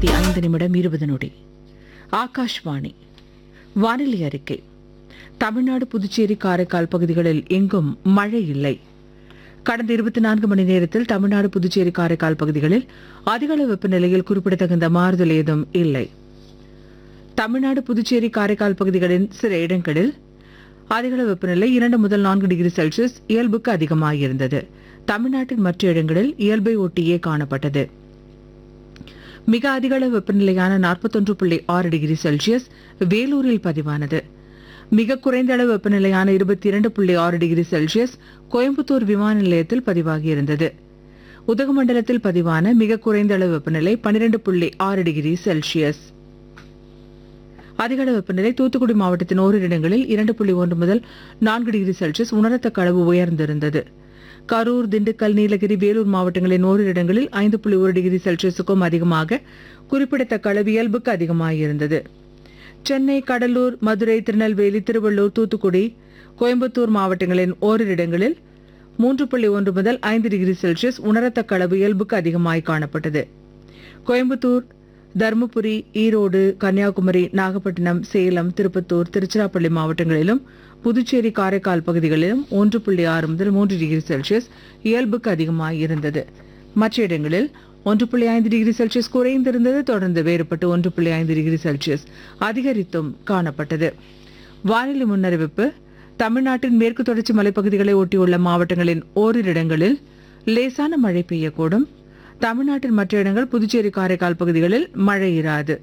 ஐம்பத்தி ஐந்து நிமிடம் இருபது நொடி ஆகாஷ்வாணி வானிலை அறிக்கை தமிழ்நாடு புதுச்சேரி காரைக்கால் பகுதிகளில் எங்கும் மழை இல்லை கடந்த இருபத்தி நான்கு மணி நேரத்தில் தமிழ்நாடு புதுச்சேரி காரைக்கால் பகுதிகளில் அதிகளவு வெப்பநிலையில் குறிப்பிடத்தகுந்த மாறுதல் ஏதும் இல்லை தமிழ்நாடு புதுச்சேரி காரைக்கால் பகுதிகளின் சில இடங்களில் அதிகளவு வெப்பநிலை இரண்டு முதல் நான்கு டிகிரி செல்சியஸ் இயல்புக்கு அதிகமாகியிருந்தது தமிழ்நாட்டின் மற்ற இடங்களில் இயல்பை ஒட்டியே காணப்பட்டது மிக அதிகளவு வெப்பநிலையான நாற்பத்தொன்று புள்ளி ஆறு டிகிரி செல்சியஸ் வேலூரில் பதிவானது மிக குறைந்த அளவு வெப்பநிலையான இருபத்தி இரண்டு புள்ளி ஆறு டிகிரி செல்சியஸ் கோயம்புத்தூர் விமான நிலையத்தில் பதிவாகியிருந்தது உதகமண்டலத்தில் பதிவான மிக குறைந்த அளவு வெப்பநிலை பன்னிரண்டு புள்ளி ஆறு டிகிரி செல்சியஸ் அதிகளவு வெப்பநிலை தூத்துக்குடி மாவட்டத்தின் ஓரிரு இடங்களில் இரண்டு புள்ளி ஒன்று முதல் நான்கு டிகிரி செல்சியஸ் உணரத்தக்க அளவு உயர்ந்திருந்தது கரூர் திண்டுக்கல் நீலகிரி வேலூர் மாவட்டங்களின் ஓரிரு இடங்களில் ஐந்து புள்ளி ஒரு டிகிரி செல்சியஸுக்கும் அதிகமாக குறிப்பிடத்தக்க அளவு இயல்புக்கு அதிகமாகியிருந்தது சென்னை கடலூர் மதுரை திருநெல்வேலி திருவள்ளூர் தூத்துக்குடி கோயம்புத்தூர் மாவட்டங்களின் ஓரிரு இடங்களில் மூன்று புள்ளி ஒன்று முதல் ஐந்து டிகிரி செல்சியஸ் உணரத்தக்க அளவு இயல்புக்கு அதிகமாய் காணப்பட்டது கோயம்புத்தூர் தருமபுரி ஈரோடு கன்னியாகுமரி நாகப்பட்டினம் சேலம் திருப்பத்தூர் திருச்சிராப்பள்ளி மாவட்டங்களிலும் புதுச்சேரி காரைக்கால் பகுதிகளிலும் ஒன்று புள்ளி ஆறு முதல் மூன்று டிகிரி செல்சியஸ் இயல்புக்கு அதிகமாக இருந்தது மற்ற இடங்களில் ஒன்று புள்ளி ஐந்து டிகிரி செல்சியஸ் குறைந்திருந்தது தொடர்ந்து வேறுபட்டு ஒன்று புள்ளி ஐந்து டிகிரி செல்சியஸ் அதிகரித்தும் காணப்பட்டது வானிலை முன்னறிவிப்பு தமிழ்நாட்டின் மேற்கு தொடர்ச்சி மலைப்பகுதிகளை ஒட்டியுள்ள மாவட்டங்களின் ஓரிரு இடங்களில் லேசான மழை பெய்யக்கூடும் தமிழ்நாட்டின் மற்ற இடங்கள் புதுச்சேரி காரைக்கால் பகுதிகளில் மழை இராது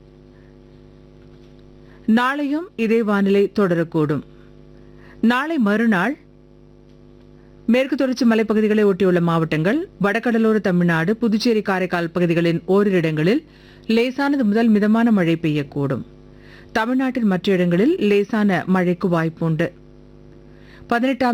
நாளையும் இதே வானிலை தொடரக்கூடும் நாளை மறுநாள் மேற்கு தொடர்ச்சி மலைப்பகுதிகளை ஒட்டியுள்ள மாவட்டங்கள் வடகடலோர தமிழ்நாடு புதுச்சேரி காரைக்கால் பகுதிகளின் ஓரிரு இடங்களில் லேசானது முதல் மிதமான மழை பெய்யக்கூடும் தமிழ்நாட்டின் மற்ற இடங்களில் லேசான மழைக்கு வாய்ப்புண்டு பதினெட்டாம்